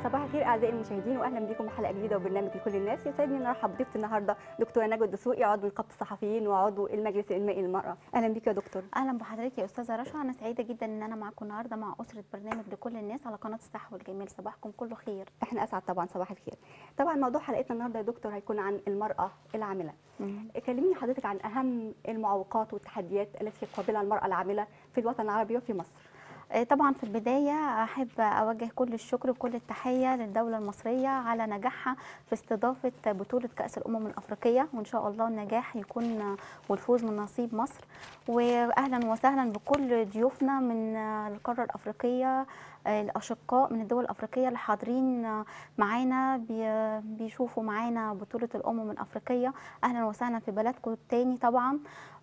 صباح الخير اعزائي المشاهدين واهلا بكم حلقه جديده وبرنامج لكل الناس يسعدني ان ارحب بضيفتي النهارده دكتوره نجوى الدسوقي عضو نقابه الصحفيين وعضو المجلس الانمائي للمراه اهلا بك يا دكتور اهلا بحضرتك يا استاذه رشا انا سعيده جدا ان انا معاكم النهارده مع اسره برنامج لكل الناس على قناه الصحه والجمال صباحكم كله خير احنا اسعد طبعا صباح الخير طبعا موضوع حلقتنا النهارده يا دكتور هيكون عن المراه العامله كلميني حضرتك عن اهم المعوقات والتحديات التي يقابلها المراه العامله في الوطن العربي وفي مصر آه، طبعا في البدايه احب اوجه كل الشكر وكل التحيه للدوله المصريه على نجاحها في استضافه بطوله كاس الامم الافريقيه وان شاء الله النجاح يكون آه، والفوز من نصيب مصر واهلا وسهلا بكل ضيوفنا من آه، القاره الافريقيه آه، الاشقاء من الدول الافريقيه اللي حاضرين آه، معانا بي- بيشوفوا معانا بطوله الامم الافريقيه اهلا وسهلا في بلدكم التاني طبعا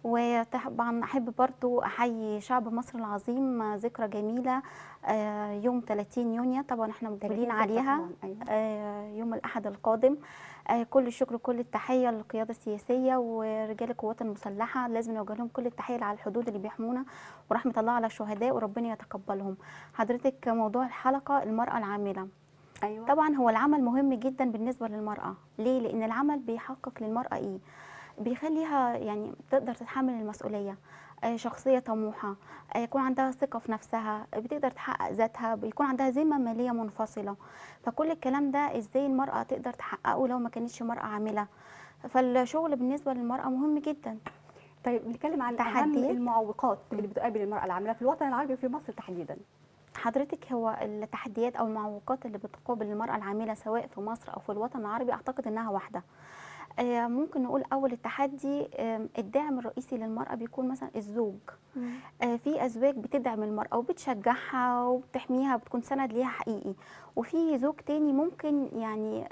وطبعا احب برضو احيي شعب مصر العظيم آه، ذكرى جميله آه، يوم 30 يونيو طبعا احنا مقبلين عليها طبعاً، أيوة. آه، يوم الاحد القادم آه، كل الشكر وكل التحيه للقياده السياسيه ورجال القوات المسلحه لازم نوجه لهم كل التحيه على الحدود اللي بيحمونا ورحمه الله على الشهداء وربنا يتقبلهم حضرتك موضوع الحلقه المراه العامله ايوه طبعا هو العمل مهم جدا بالنسبه للمراه ليه لان العمل بيحقق للمراه ايه بيخليها يعني تقدر تتحمل المسؤوليه آه، شخصيه طموحه آه، يكون عندها ثقه في نفسها بتقدر تحقق ذاتها بيكون عندها ذمه ماليه منفصله فكل الكلام ده ازاي المراه تقدر تحققه لو ما كانتش مراه عامله فالشغل بالنسبه للمراه مهم جدا طيب نتكلم عن اهم تحديات؟ المعوقات اللي بتقابل المراه العامله في الوطن العربي وفي مصر تحديدا حضرتك هو التحديات او المعوقات اللي بتقابل المراه العامله سواء في مصر او في الوطن العربي اعتقد انها واحده آه، ممكن نقول اول التحدي آم، الدعم الرئيسي للمراه بيكون مثلا الزوج آه، في ازواج بتدعم المراه وبتشجعها وبتحميها بتكون سند ليها حقيقي وفي زوج تاني ممكن يعني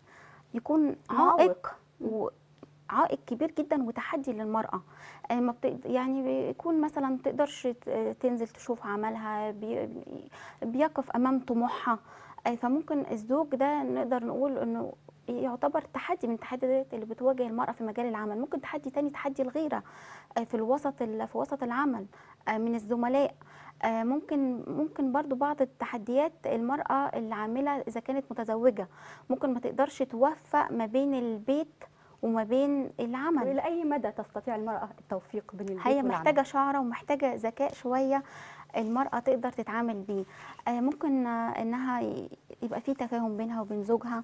يكون معوق. عائق وعائق كبير جدا وتحدي للمراه آه، ما بت... يعني بيكون مثلا ما تقدرش ت- تنزل تشوف عملها بي... بيقف امام طموحها آه، فممكن الزوج ده نقدر نقول انه يعتبر تحدي من التحديات اللي بتواجه المرأة في مجال العمل ممكن تحدي تاني تحدي الغيرة آه، في الوسط ال- في وسط العمل آه، من الزملاء آه، ممكن ممكن برضو بعض التحديات المرأة العاملة إذا كانت متزوجة ممكن ما تقدرش توفق ما بين البيت وما بين العمل والى اي مدى تستطيع المراه التوفيق بين البيت هي والعمل؟ محتاجة شعرة ومحتاجة ذكاء شوية المرأة تقدر تتعامل بيه آه، ممكن آه، انها ي- يبقى في تفاهم بينها وبين زوجها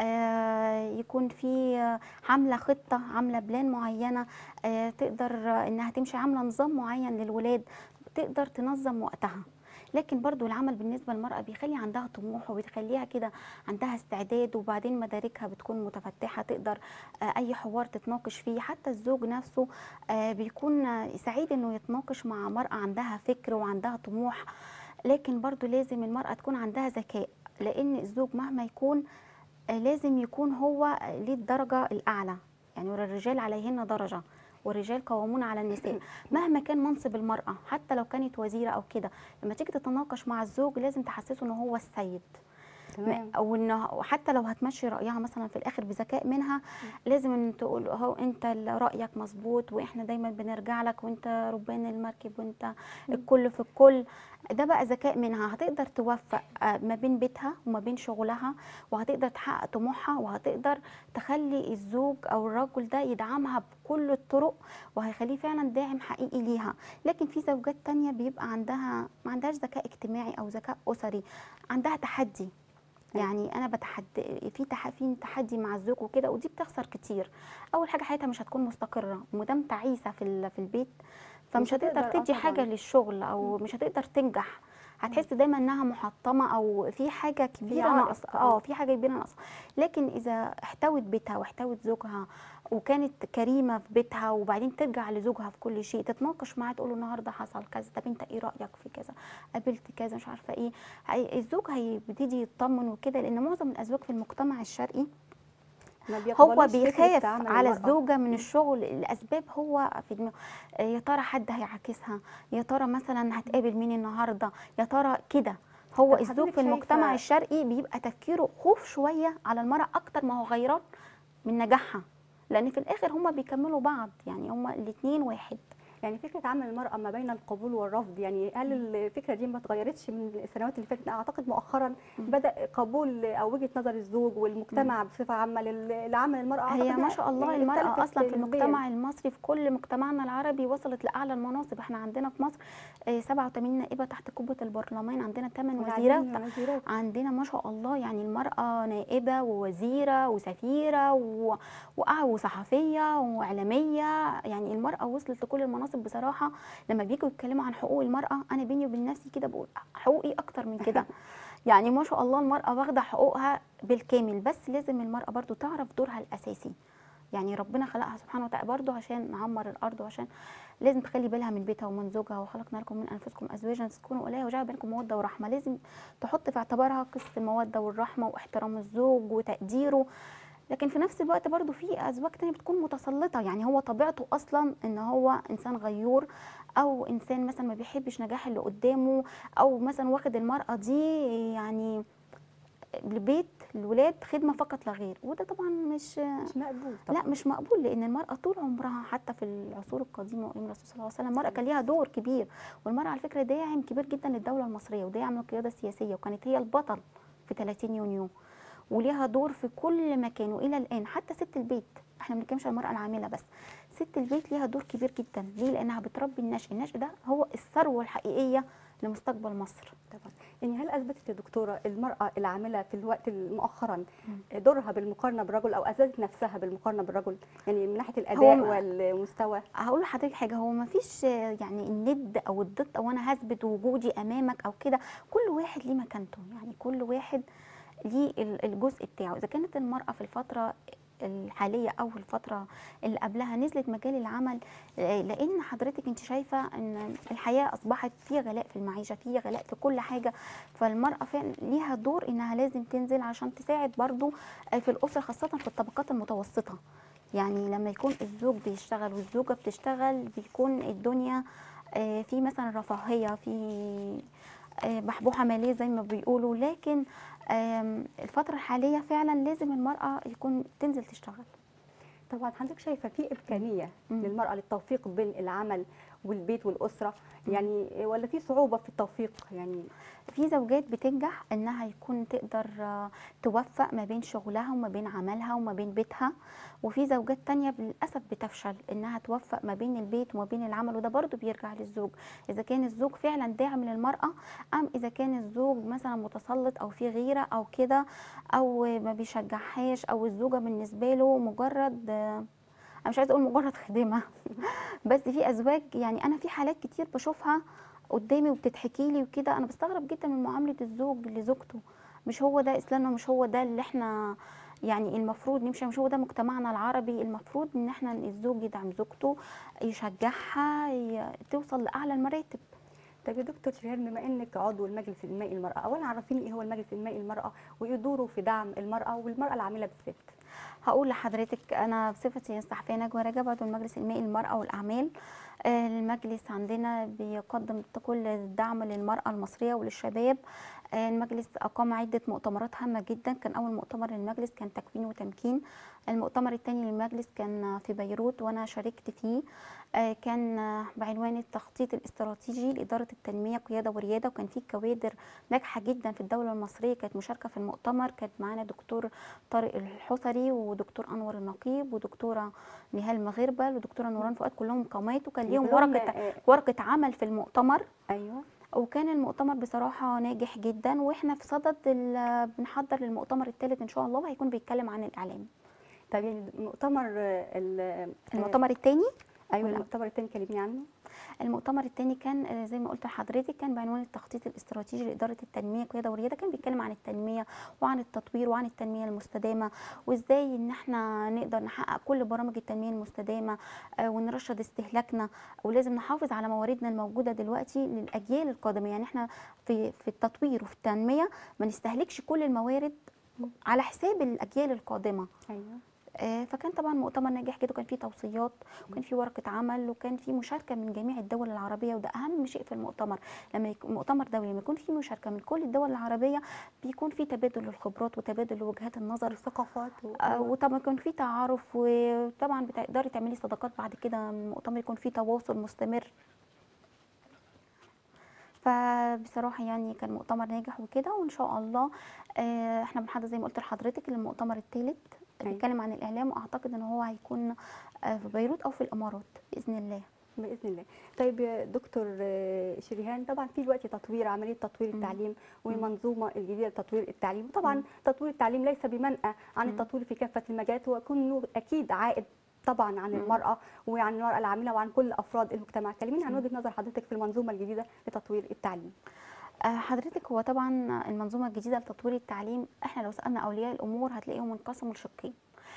آه، يكون في آه، عاملة خطة عاملة بلان معينة آه، تقدر آه، انها تمشي عاملة نظام معين للولاد تقدر تنظم وقتها لكن برضو العمل بالنسبة للمرأة بيخلي عندها طموح وبتخليها كده عندها استعداد وبعدين مداركها بتكون متفتحة تقدر آه، أي حوار تتناقش فيه حتى الزوج نفسه آه، بيكون آه، سعيد انه يتناقش مع مرأة عندها فكر وعندها طموح لكن برضو لازم المرأة تكون عندها ذكاء لأن الزوج مهما يكون آه، لازم يكون هو ليه الدرجة الأعلى يعني الرجال عليهن درجة والرجال قوامون على النساء مهما كان منصب المرأة حتى لو كانت وزيرة أو كده لما تيجي تتناقش مع الزوج لازم تحسسه إن هو السيد تمام او انه وحتى لو هتمشي رايها مثلا في الاخر بذكاء منها لازم ان تقول هو انت ال- رايك مظبوط واحنا دايما بنرجع لك وانت ربان المركب وانت الكل في الكل ده بقى ذكاء منها هتقدر توفق آه، ما بين بيتها وما بين شغلها وهتقدر تحقق طموحها وهتقدر تخلي الزوج او الرجل ده يدعمها بكل الطرق وهيخليه فعلا داعم حقيقي ليها لكن في زوجات تانية بيبقى عندها ما عندهاش ذكاء اجتماعي او ذكاء اسري عندها تحدي يعني انا بتحدي في تح... في تحدي مع الزوج وكده ودي بتخسر كتير اول حاجه حياتها مش هتكون مستقره ومدام تعيسه في ال... في البيت فمش مش هتقدر، هتقدر آه تدي طبعاً. حاجه للشغل او مش هتقدر تنجح هتحس دايما انها محطمه او في حاجه كبيره عائق ناقصه طبعاً. اه في حاجه كبيره ناقصه لكن اذا احتوت بيتها واحتوت زوجها وكانت كريمه في بيتها وبعدين ترجع لزوجها في كل شيء تتناقش معاه تقول له النهارده حصل كذا طب انت ايه رايك في كذا قابلت كذا مش عارفه ايه هي- الزوج هيبتدي يطمن وكده لان معظم الازواج في المجتمع الشرقي ما هو بيقبلوش فكرة بيخاف عمل على المرأة. الزوجه من الشغل الاسباب هو في دماغه آه، يا ترى حد هيعاكسها يا ترى مثلا هتقابل مين النهارده يا ترى كده هو طب الزوج حضرتك في المجتمع شايفة- الشرقي بيبقى تفكيره خوف شويه على المراه اكتر ما هو غيران من نجاحها لان في الاخر هما بيكملوا بعض يعني هما الاثنين واحد يعني فكره عمل المراه ما بين القبول والرفض يعني هل الفكره دي ما اتغيرتش من السنوات اللي فاتت اعتقد مؤخرا بدا قبول او وجهه نظر الزوج والمجتمع بصفه عامه لل- لعمل المراه هي أعتقد ما إنها شاء الله يعني المرأة اختلفت أصلا في نسبياً. المجتمع المصري في كل مجتمعنا العربي وصلت لأعلى المناصب احنا عندنا في مصر آه، 87 نائبة تحت قبة البرلمان عندنا 8 وزيرات والعديد من الوزيرات عندنا ما شاء الله يعني المرأة نائبة ووزيرة وسفيرة و... وقع- وصحفية وإعلامية يعني المرأة وصلت لكل المناصب بصراحة لما بيجوا يتكلموا عن حقوق المرأة أنا بيني وبين نفسي كده بقول حقوقي أكتر من كده يعني ما شاء الله المرأة واخدة حقوقها بالكامل بس لازم المرأة برضو تعرف دورها الأساسي يعني ربنا خلقها سبحانه وتعالى برضو عشان نعمر الأرض وعشان لازم تخلي بالها من بيتها ومن زوجها وخلقنا لكم من أنفسكم أزواجا تسكنوا إليها وجعل بينكم مودة ورحمة لازم تحط في اعتبارها قصة المودة والرحمة واحترام الزوج وتقديره لكن في نفس الوقت برضو في أزواج تانية بتكون متسلطة يعني هو طبيعته أصلا إن هو إنسان غيور أو إنسان مثلا ما بيحبش نجاح اللي قدامه أو مثلا واخد المرأة دي يعني البيت الولاد خدمة فقط لا غير وده طبعا مش مش مقبول طبعا لا مش مقبول لان المراه طول عمرها حتى في العصور القديمه وايام الرسول صلى الله عليه وسلم المراه كان ليها دور كبير والمراه على فكره داعم كبير جدا للدوله المصريه وداعم للقياده السياسيه وكانت هي البطل في 30 يونيو وليها دور في كل مكان والى الان حتى ست البيت احنا ما بنتكلمش عن المراه العامله بس ست البيت ليها دور كبير جدا ليه لانها بتربي النشء النشء ده هو الثروه الحقيقيه لمستقبل مصر طبعا يعني هل اثبتت يا دكتوره المراه العامله في الوقت مؤخرا دورها بالمقارنه بالرجل او اثبتت نفسها بالمقارنه بالرجل يعني من ناحيه الاداء ما- والمستوى هقول لحضرتك حاجه هو ما فيش يعني الند او الضد او انا هثبت وجودي امامك او كده كل واحد ليه مكانته يعني كل واحد ليه ال- الجزء بتاعه اذا كانت المراه في الفتره الحاليه او الفتره اللي قبلها نزلت مجال العمل آه، لان حضرتك انت شايفه ان الحياه اصبحت في غلاء في المعيشه في غلاء في كل حاجه فالمراه فعلا ليها دور انها لازم تنزل عشان تساعد برضو آه، في الاسره خاصه في الطبقات المتوسطه يعني لما يكون الزوج بيشتغل والزوجة بتشتغل بيكون الدنيا آه، في مثلا رفاهية في آه، بحبوحة مالية زي ما بيقولوا لكن آم، الفترة الحالية فعلا لازم المرأة يكون تنزل تشتغل طبعا حضرتك شايفه في امكانيه مم. للمراه للتوفيق بين العمل والبيت والاسره يعني ولا في صعوبه في التوفيق يعني في زوجات بتنجح انها يكون تقدر آه، توفق ما بين شغلها وما بين عملها وما بين بيتها وفي زوجات تانية للأسف بتفشل انها توفق ما بين البيت وما بين العمل وده برضو بيرجع للزوج اذا كان الزوج فعلا داعم للمرأة ام اذا كان الزوج مثلا متسلط او في غيرة او كده او ما بيشجعهاش او الزوجة بالنسبة له مجرد آه، انا مش عايزه اقول مجرد خادمه بس في ازواج يعني انا في حالات كتير بشوفها قدامي وبتتحكي لي وكده انا بستغرب جدا من معامله الزوج لزوجته مش هو ده اسلامنا مش هو ده اللي احنا يعني المفروض نمشي مش هو ده مجتمعنا العربي المفروض ان احنا الزوج يدعم زوجته يشجعها ي- توصل لاعلى المراتب طب يا دكتور شيرين بما انك عضو المجلس المائي المراه اولا عرفيني ايه هو المجلس المائي المراه وايه دوره في دعم المراه والمراه العامله بالذات هقول لحضرتك انا بصفتي الصحفيه نجوى رجب عضو المجلس المائي للمراه والاعمال آه، المجلس عندنا بيقدم كل الدعم للمراه المصريه وللشباب آه، المجلس اقام عده مؤتمرات هامه جدا كان اول مؤتمر للمجلس كان تكوين وتمكين المؤتمر الثاني للمجلس كان في بيروت وانا شاركت فيه آه، كان آه، بعنوان التخطيط الاستراتيجي لاداره التنميه قياده ورياده وكان فيه كوادر ناجحه جدا في الدوله المصريه كانت مشاركه في المؤتمر كانت معانا دكتور طارق الحصري ودكتور انور النقيب ودكتوره نهال مغربل ودكتوره نوران فؤاد كلهم قامات وكان ليهم كلهم، ورقه آه، ورقه عمل في المؤتمر ايوه وكان المؤتمر بصراحه ناجح جدا واحنا في صدد ال- بنحضر للمؤتمر الثالث ان شاء الله وهيكون بيتكلم عن الاعلام طب يعني المؤتمر آه، ال- المؤتمر الثاني ايوه ولا- المؤتمر الثاني كلميني عنه المؤتمر الثاني كان آه، زي ما قلت لحضرتك كان بعنوان التخطيط الاستراتيجي لاداره التنميه قياده ورياده كان بيتكلم عن التنميه وعن التطوير وعن التنميه المستدامه وازاي ان احنا نقدر نحقق كل برامج التنميه المستدامه آه، ونرشد استهلاكنا ولازم نحافظ على مواردنا الموجوده دلوقتي للاجيال القادمه يعني احنا في في التطوير وفي التنميه ما نستهلكش كل الموارد على حساب الاجيال القادمه ايوه آه، فكان طبعا مؤتمر ناجح جدا وكان فيه توصيات وكان فيه ورقه عمل وكان فيه مشاركه من جميع الدول العربيه وده اهم شيء في المؤتمر لما يكون مؤتمر دولي لما يكون فيه مشاركه من كل الدول العربيه بيكون فيه تبادل للخبرات وتبادل لوجهات النظر الثقافات و... آه، وطبعا يكون في تعارف وطبعا بتقدري تعملي صداقات بعد كده من المؤتمر يكون في تواصل مستمر فبصراحه يعني كان مؤتمر ناجح وكده وان شاء الله آه، احنا بنحضر زي ما قلت لحضرتك المؤتمر الثالث أيوة. بيتكلم عن الاعلام واعتقد ان هو هيكون آه، في بيروت او في الامارات باذن الله باذن الله طيب يا دكتور آه، شريهان طبعا في دلوقتي تطوير عمليه تطوير مم. التعليم والمنظومه الجديده لتطوير التعليم وطبعا مم. تطوير التعليم ليس بمنأى عن مم. التطوير في كافه المجالات ويكون له اكيد عائد طبعا عن مم. المراه وعن المراه العامله وعن كل افراد المجتمع كلميني عن مم. وجهه نظر حضرتك في المنظومه الجديده لتطوير التعليم آه، حضرتك هو طبعا المنظومه الجديده لتطوير التعليم احنا لو سالنا اولياء الامور هتلاقيهم انقسموا لشقين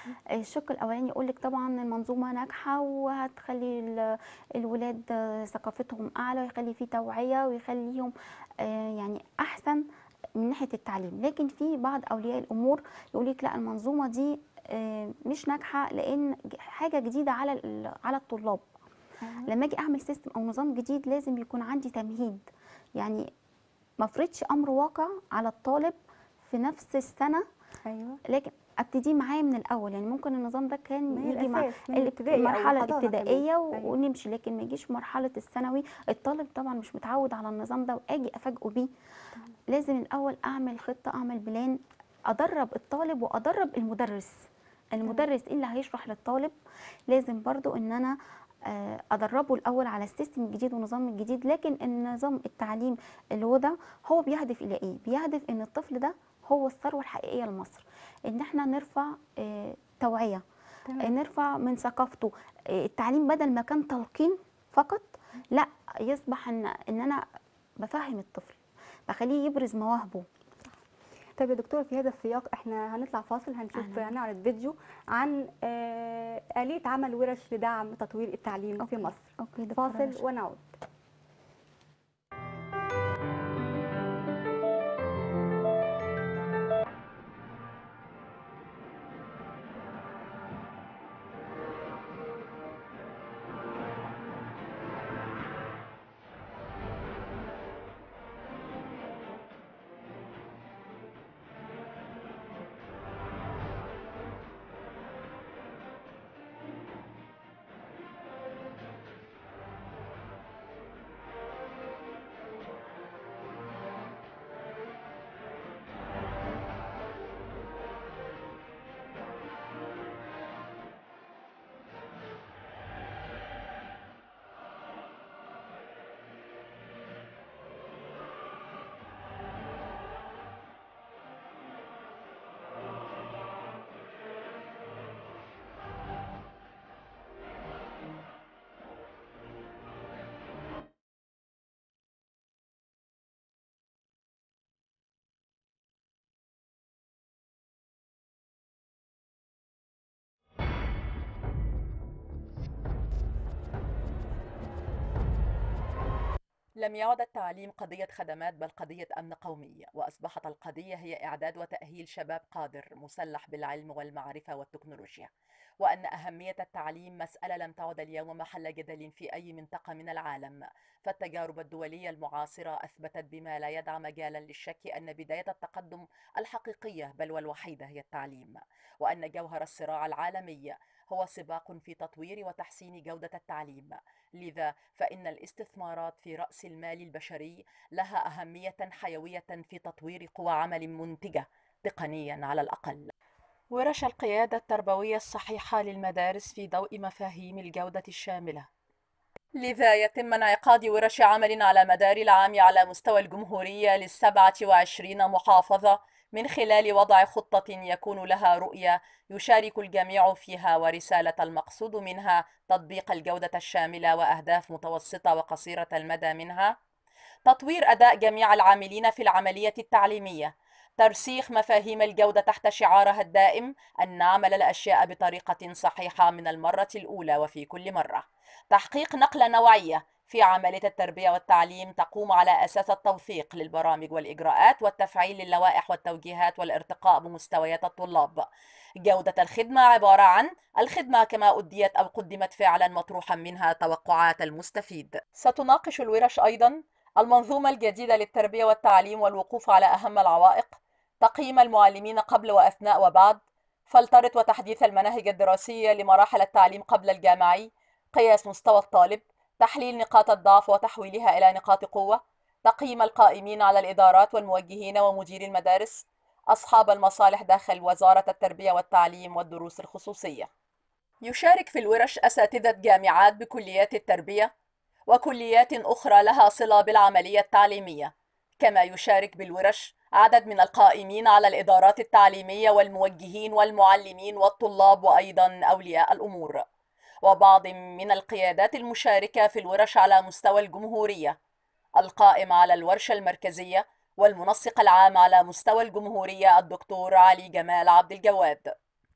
الشق الاولاني يقول لك طبعا المنظومه ناجحه وهتخلي ال- الولاد آه، ثقافتهم اعلى ويخلي في توعيه ويخليهم آه، يعني احسن من ناحيه التعليم لكن في بعض اولياء الامور يقول لك لا المنظومه دي آه، مش ناجحه لان ج- حاجه جديده على ال- على الطلاب لما اجي اعمل سيستم او نظام جديد لازم يكون عندي تمهيد يعني ما افرضش امر واقع على الطالب في نفس السنه ايوه لكن ابتدي معاه من الاول يعني ممكن النظام ده ما كان هي يجي مع الأساس من الاب- الابتدائي أو المرحله الحضانة كمان. الابتدائيه و- أيوة. ونمشي لكن ما يجيش مرحله الثانوي الطالب طبعا مش متعود على النظام ده واجي افاجئه بيه لازم الاول اعمل خطه اعمل بلان ادرب الطالب وادرب المدرس المدرس اللي هيشرح للطالب لازم برضو ان انا آه، ادربه الاول على السيستم الجديد والنظام الجديد لكن النظام التعليم اللي هو ده هو بيهدف الى ايه بيهدف ان الطفل ده هو الثروه الحقيقيه لمصر ان احنا نرفع آه، توعيه آه، تمام نرفع من ثقافته آه، التعليم بدل ما كان تلقين فقط لا يصبح ان ان انا بفهم الطفل بخليه يبرز مواهبه طيب يا دكتور في هذا السياق احنا هنطلع فاصل هنشوف أهلاً. هنعرض فيديو عن آه، آلية عمل ورش لدعم تطوير التعليم في أوكي. مصر اوكي دكتورة فاصل رشا. ونعود لم يعد التعليم قضية خدمات بل قضية أمن قومي وأصبحت القضية هي إعداد وتأهيل شباب قادر مسلح بالعلم والمعرفة والتكنولوجيا وأن أهمية التعليم مسألة لم تعد اليوم محل جدل في أي منطقة من العالم فالتجارب الدولية المعاصرة أثبتت بما لا يدع مجالا للشك أن بداية التقدم الحقيقية بل والوحيدة هي التعليم وأن جوهر الصراع العالمي هو سباق في تطوير وتحسين جودة التعليم لذا فإن الاستثمارات في رأس المال البشري لها أهمية حيوية في تطوير قوى عمل منتجة تقنيا على الأقل ورش القيادة التربوية الصحيحة للمدارس في ضوء مفاهيم الجودة الشاملة لذا يتم انعقاد ورش عمل على مدار العام على مستوى الجمهورية للسبعة وعشرين محافظة من خلال وضع خطة يكون لها رؤية يشارك الجميع فيها ورسالة المقصود منها تطبيق الجودة الشاملة وأهداف متوسطة وقصيرة المدى منها تطوير أداء جميع العاملين في العملية التعليمية ترسيخ مفاهيم الجودة تحت شعارها الدائم أن نعمل الأشياء بطريقة صحيحة من المرة الأولى وفي كل مرة تحقيق نقلة نوعية في عملية التربية والتعليم تقوم على أساس التوثيق للبرامج والإجراءات والتفعيل للوائح والتوجيهات والارتقاء بمستويات الطلاب جودة الخدمة عبارة عن الخدمة كما أديت أو قدمت فعلا مطروحا منها توقعات المستفيد ستناقش الورش أيضا المنظومة الجديدة للتربية والتعليم والوقوف على أهم العوائق تقييم المعلمين قبل وأثناء وبعد فلترة وتحديث المناهج الدراسية لمراحل التعليم قبل الجامعي قياس مستوى الطالب تحليل نقاط الضعف وتحويلها إلى نقاط قوة تقييم القائمين على الإدارات والموجهين ومدير المدارس أصحاب المصالح داخل وزارة التربية والتعليم والدروس الخصوصية يشارك في الورش أساتذة جامعات بكليات التربية وكليات أخرى لها صلة بالعملية التعليمية كما يشارك بالورش عدد من القائمين على الإدارات التعليمية والموجهين والمعلمين والطلاب وأيضا أولياء الأمور وبعض من القيادات المشاركة في الورش على مستوى الجمهورية القائم على الورشة المركزية والمنسق العام على مستوى الجمهورية الدكتور علي جمال عبد الجواد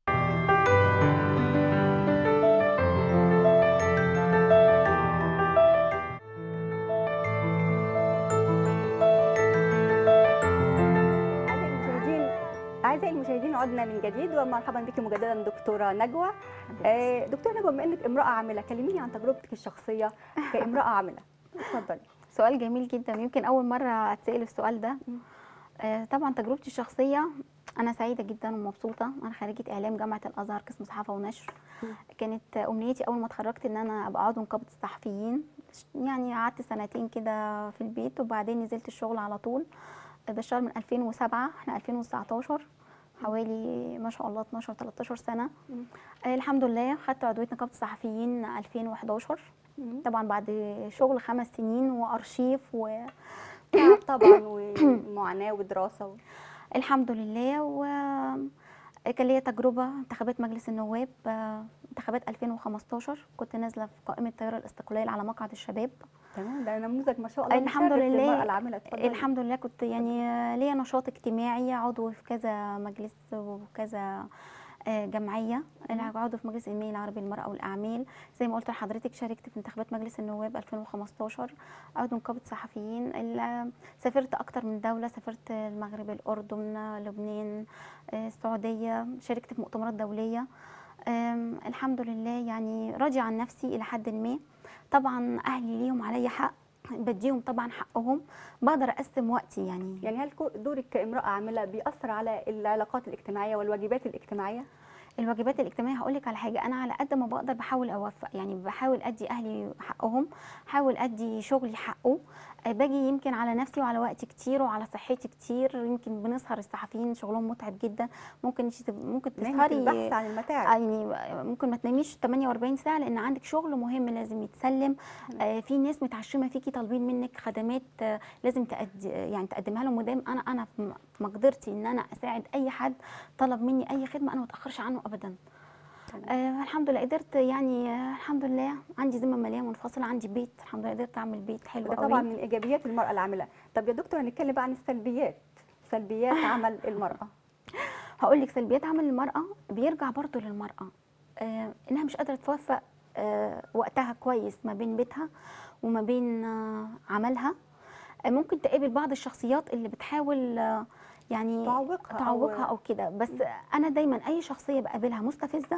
أعزائي المشاهدين أعزائي المشاهدين عدنا من جديد ومرحبا بك مجددا دكتورة نجوى آه، دكتورة نجوى بما إنك امرأة عاملة كلميني عن تجربتك الشخصية كامرأة عاملة اتفضلي سؤال جميل جدا يمكن اول مره اتسال السؤال ده مم. آه، طبعا تجربتي الشخصيه انا سعيده جدا ومبسوطه انا خريجه اعلام جامعه الازهر قسم صحافه ونشر مم. كانت امنيتي اول ما اتخرجت ان انا ابقى عضو نقابه الصحفيين يعني قعدت سنتين كده في البيت وبعدين نزلت الشغل على طول بشتغل من 2007 احنا 2019 حوالي ما شاء الله 12 13 سنه مم. آه، الحمد لله خدت عضويه نقابه الصحفيين 2011 مم. طبعا بعد شغل خمس سنين وارشيف و... تعب طبعا ومعاناة ودراسة و... الحمد لله وكان ليا تجربة انتخابات مجلس النواب آه، انتخابات 2015 كنت نازلة في قائمة تيار الاستقلال على مقعد الشباب تمام ده نموذج ما شاء الله الحمد مشرف لله. للمرأة العاملة اتفضلي الحمد لله كنت يعني آه، ليا نشاط اجتماعي عضو في كذا مجلس وكذا آه، جمعية أنا عضو في مجلس الإنماء العربي للمرأة والأعمال زي ما قلت لحضرتك شاركت في انتخابات مجلس النواب 2015 عضو نقابة صحفيين ال- سافرت أكتر من دولة سافرت المغرب الأردن لبنان آه، السعودية شاركت في مؤتمرات دولية آم، الحمد لله يعني راضية عن نفسي إلى حد ما طبعا أهلي ليهم عليا حق بديهم طبعا حقهم بقدر أقسم وقتي يعني يعني هل كو- دورك كامرأة عاملة بيأثر على العلاقات الاجتماعية والواجبات الاجتماعية؟ الواجبات الاجتماعيه هقول لك على حاجه انا على قد ما بقدر بحاول اوفق يعني بحاول ادي اهلي حقهم حاول ادي شغلي حقه آه، باجي يمكن على نفسي وعلى وقتي كتير وعلى صحتي كتير يمكن بنسهر الصحفيين شغلهم متعب جدا ممكن انت تب- ممكن مهنة البحث تسهري عن المتاعب يعني ممكن ما تناميش 48 ساعه لان عندك شغل مهم لازم يتسلم آه في ناس متعشمه فيكي طالبين منك خدمات آه لازم تقدي يعني تقدمها لهم ودام انا انا في م- في مقدرتي ان انا اساعد اي حد طلب مني اي خدمه انا ما اتاخرش عنه ابدا آه الحمد لله قدرت يعني آه الحمد لله عندي ذمه ماليه منفصله عندي بيت الحمد لله قدرت اعمل بيت حلو وده قوي طبعا من ايجابيات المراه العامله طب يا دكتور هنتكلم بقى عن السلبيات سلبيات عمل المراه هقول لك سلبيات عمل المرأة بيرجع برضو للمرأة آه إنها مش قادرة توفق آه وقتها كويس ما بين بيتها وما بين آه عملها آه ممكن تقابل بعض الشخصيات اللي بتحاول آه يعني تعوقها أو- تعوقها أو كده بس أنا دايما أي شخصية بقابلها مستفزة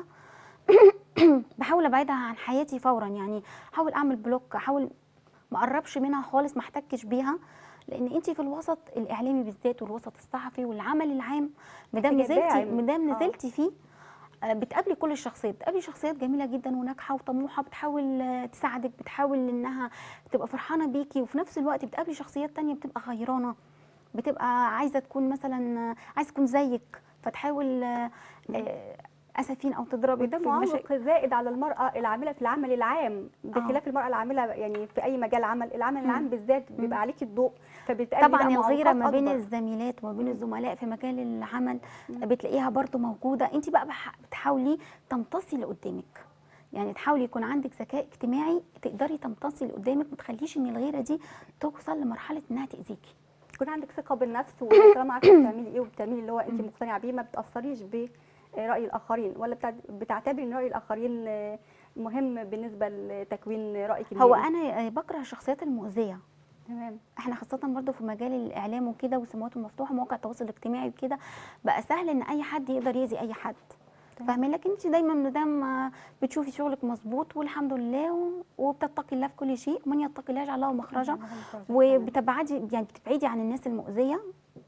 بحاول أبعدها عن حياتي فورا يعني أحاول أعمل بلوك أحاول ما اقربش منها خالص ما احتكش بيها لان انت في الوسط الاعلامي بالذات والوسط الصحفي والعمل العام مادام محتاجة نزلتي داعم. مادام آه. نزلتي فيه آه، بتقابلي كل الشخصيات بتقابلي شخصيات جميله جدا وناجحه وطموحه بتحاول آه، تساعدك بتحاول انها تبقى فرحانه بيكي وفي نفس الوقت بتقابلي شخصيات تانية بتبقى غيرانه بتبقى عايزه تكون مثلا آه، عايزه تكون زيك فتحاول آه، آه، اسفين او تضربك وده في المشا- معوق زائد على المراه العامله في العمل العام آه. بخلاف المراه العامله يعني في اي مجال عمل العمل مم. العام بالذات بيبقى عليكي الضوء فبتقابلي طبعا بقى الغيره ما معوقات بين أكبر. الزميلات وما بين الزملاء في مجال العمل مم. بتلاقيها برضو موجوده انت بقى بح- بتحاولي تمتصي اللي قدامك يعني تحاولي يكون عندك ذكاء اجتماعي تقدري تمتصي اللي قدامك ما تخليش ان الغيره دي توصل لمرحله انها تاذيكي يكون عندك ثقه بالنفس وطالما عارفه بتعملي ايه وبتعملي اللي هو انت مقتنعه بيه ما بتاثريش براي الاخرين ولا بتع- بتعتبري ان راي الاخرين آه، مهم بالنسبه لتكوين رايك هو النهائي؟ انا آه، بكره الشخصيات المؤذيه تمام احنا خاصة برضو في مجال الإعلام وكده والسماوات المفتوحة ومواقع التواصل الاجتماعي وكده بقى سهل إن أي حد يقدر يأذي أي حد تمام. فاهمين لكن انت دايما مادام آه، بتشوفي شغلك مظبوط والحمد لله و- وبتتقي الله في كل شيء ومن يتقي الله يجعل له مخرجا تمام. وبتبعدي يعني بتبعدي عن الناس المؤذية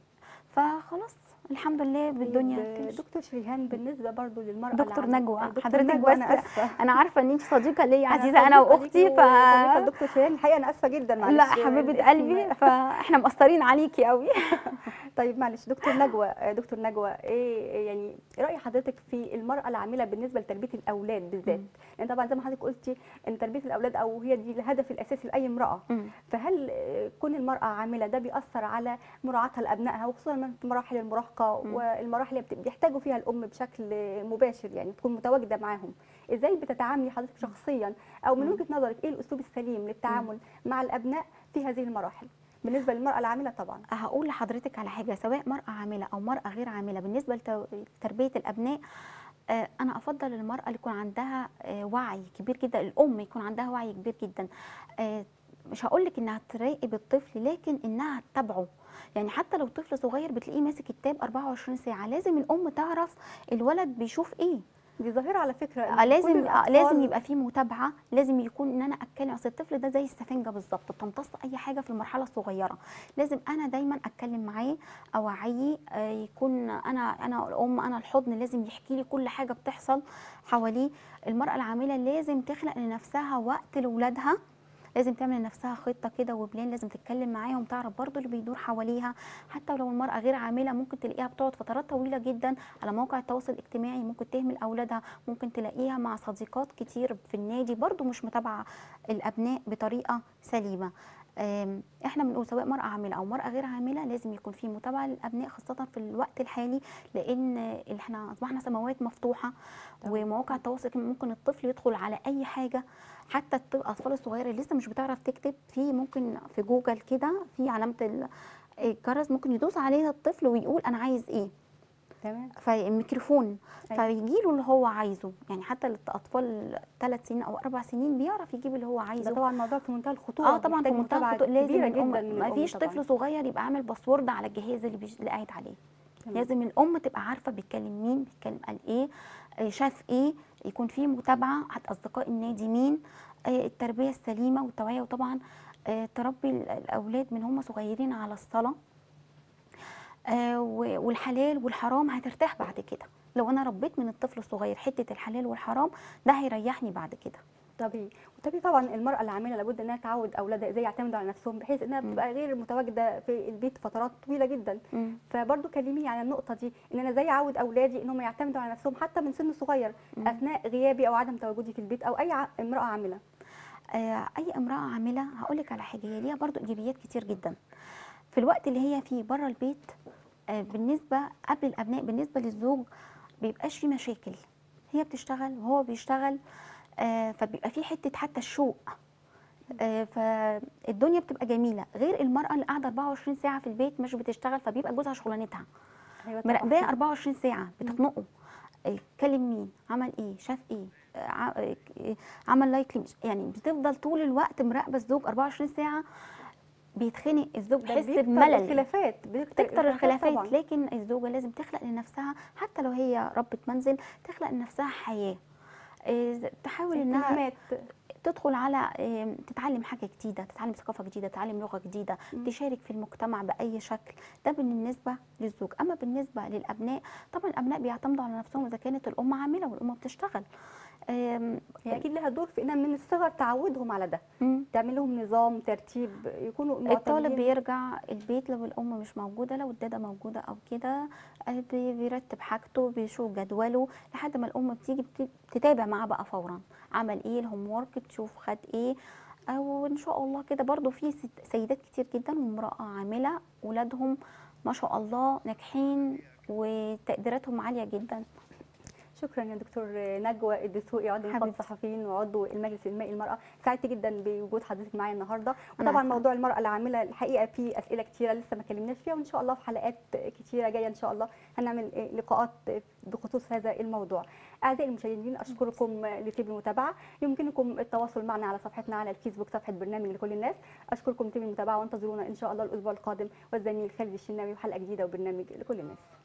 فخلاص الحمد لله بالدنيا طيب، بتمشي. دكتور شريهان بالنسبه برضو للمراه دكتور العاملة- نجوى، دكتور حضرتك نجوى، بس انا اسفه انا عارفه ان انت صديقه ليا أنا عزيزه انا صديقة واختي ليكي ف وصديقة دكتور شريهان الحقيقه انا اسفه جدا معلش لا حبيبه الاسم- قلبي فاحنا مقصرين عليكي قوي طيب معلش دكتور نجوى دكتور نجوى ايه يعني راي حضرتك في المراه العامله بالنسبه لتربيه الاولاد بالذات مم. لان طبعا زي ما حضرتك قلتي ان تربيه الاولاد او هي دي الهدف الاساسي لاي امراه مم. فهل آه، كون المراه عامله ده بيأثر على مراعاتها لابنائها وخصوصا في مراحل المراهقه مم. والمراحل اللي بت- بيحتاجوا فيها الام بشكل مباشر يعني تكون متواجده معاهم ازاي بتتعاملي حضرتك شخصيا او من مم. وجهه نظرك ايه الاسلوب السليم للتعامل مع الابناء في هذه المراحل بالنسبه للمراه العامله طبعا هقول لحضرتك على حاجه سواء مراه عامله او مراه غير عامله بالنسبه لتو- لتربيه الابناء آه، انا افضل المراه اللي يكون عندها آه، وعي كبير جدا الام يكون عندها وعي كبير جدا آه، مش هقول لك انها تراقب الطفل لكن انها تتابعه يعني حتى لو طفل صغير بتلاقيه ماسك كتاب 24 ساعه لازم الام تعرف الولد بيشوف ايه دي ظاهره على فكره إن آه، كل لازم آه، الأطفال- لازم يبقى في متابعه لازم يكون ان انا اتكلم اصل الطفل ده زي السفنجه بالظبط بتمتص اي حاجه في المرحله الصغيره لازم انا دايما اتكلم معاه اوعيه آه، يكون انا انا الام انا الحضن لازم يحكي لي كل حاجه بتحصل حواليه المراه العامله لازم تخلق لنفسها وقت لاولادها لازم تعمل لنفسها خطه كده وبلان لازم تتكلم معاهم تعرف برضو اللي بيدور حواليها حتى لو المراه غير عامله ممكن تلاقيها بتقعد فترات طويله جدا على مواقع التواصل الاجتماعي ممكن تهمل اولادها ممكن تلاقيها مع صديقات كتير في النادي برضو مش متابعه الابناء بطريقه سليمه آم، احنا بنقول سواء مرأة عاملة أو مرأة غير عاملة لازم يكون في متابعة للأبناء خاصة في الوقت الحالي لأن احنا أصبحنا سماوات مفتوحة طبعاً. ومواقع التواصل كمان ممكن الطفل يدخل على أي حاجة حتى الط- الأطفال الصغيرة اللي لسه مش بتعرف تكتب في ممكن في جوجل كده في علامة ال- الجرس ممكن يدوس عليها الطفل ويقول أنا عايز إيه تمام فالميكروفون أيوة. فيجي له اللي هو عايزه يعني حتى الاطفال ثلاث سنين او اربع سنين بيعرف يجيب اللي هو ده عايزه طبعا موضوع في منتهى الخطوره اه طبعا في محتاج منتهى متابعة الخطوره لازم كبيرة الام جدا من ما الأم فيش طبعاً. طفل صغير يبقى عامل باسورد على الجهاز اللي, بيش... اللي قاعد عليه تمام. لازم الام تبقى عارفه بيتكلم مين بيتكلم قال ايه آه، شاف ايه يكون في متابعه حتى اصدقاء النادي مين آه، التربيه السليمه والتوعيه وطبعا آه، تربي ال- الاولاد من هم صغيرين على الصلاه آه، و- والحلال والحرام هترتاح بعد كده لو انا ربيت من الطفل الصغير حته الحلال والحرام ده هيريحني بعد كده طبيعي وطبيعي طبعا المراه العامله لابد انها تعود اولادها ازاي يعتمدوا على نفسهم بحيث انها مم. بتبقى غير متواجده في البيت فترات طويله جدا مم. فبرضه كلميني عن النقطه دي ان انا ازاي اعود اولادي ان هم يعتمدوا على نفسهم حتى من سن صغير مم. اثناء غيابي او عدم تواجدي في البيت او اي ع- امراه عامله آه، اي امراه عامله هقول لك على حاجه هي ليها برضو ايجابيات كتير جدا في الوقت اللي هي فيه بره البيت آه، بالنسبه قبل الابناء بالنسبه للزوج بيبقاش في مشاكل هي بتشتغل وهو بيشتغل آه، فبيبقى في حته حتى الشوق آه، فالدنيا بتبقى جميله غير المراه اللي قاعده 24 ساعه في البيت مش بتشتغل فبيبقى جوزها شغلانتها ايوه طبعاً. مراقباه 24 ساعه بتخنقه آه، كلم مين عمل ايه شاف ايه آه، ع- آه، آه، عمل لايك لمش يعني بتفضل طول الوقت مراقبه الزوج 24 ساعه بيتخنق الزوج ده بيحس بيكتر بملل الخلافات بيكتر تكتر الخلافات طبعاً. لكن الزوجه لازم تخلق لنفسها حتى لو هي ربة منزل تخلق لنفسها حياه آه، تحاول انها اهتمامات تدخل على آم، تتعلم حاجه جديده تتعلم ثقافه جديده تتعلم لغه جديده مم. تشارك في المجتمع باي شكل ده بالنسبه للزوج اما بالنسبه للابناء طبعا الابناء بيعتمدوا على نفسهم اذا كانت الام عامله والام بتشتغل آم، هي اكيد لها دور في انها من الصغر تعودهم على ده مم. تعمل لهم نظام ترتيب يكونوا الطالب معتمدين. بيرجع البيت لو الام مش موجوده لو الداده موجوده او كده آه، بي- بيرتب حاجته بيشوف جدوله لحد ما الام بتيجي بت- بتتابع معاه بقى فورا عمل ايه الهوم ورك تشوف خد ايه او ان شاء الله كده برضو في ست- سيدات كتير جدا وامراه عامله ولادهم ما شاء الله ناجحين وتقديراتهم عاليه جدا شكرا يا دكتور نجوى الدسوقي عضو نقابه حبيبتي. الصحفيين وعضو المجلس المائي المراه سعدت جدا بوجود حضرتك معايا النهارده أنا وطبعا أسعد. موضوع المراه العامله الحقيقه فيه اسئله كتيره لسه ما كلمناش فيها وان شاء الله في حلقات كتيره جايه ان شاء الله هنعمل إيه لقاءات بخصوص هذا الموضوع اعزائي المشاهدين اشكركم لطيب المتابعه يمكنكم التواصل معنا على صفحتنا على الفيسبوك صفحه برنامج لكل الناس اشكركم طيب المتابعه وانتظرونا ان شاء الله الاسبوع القادم والزميل خالد الشناوي وحلقه جديده وبرنامج لكل الناس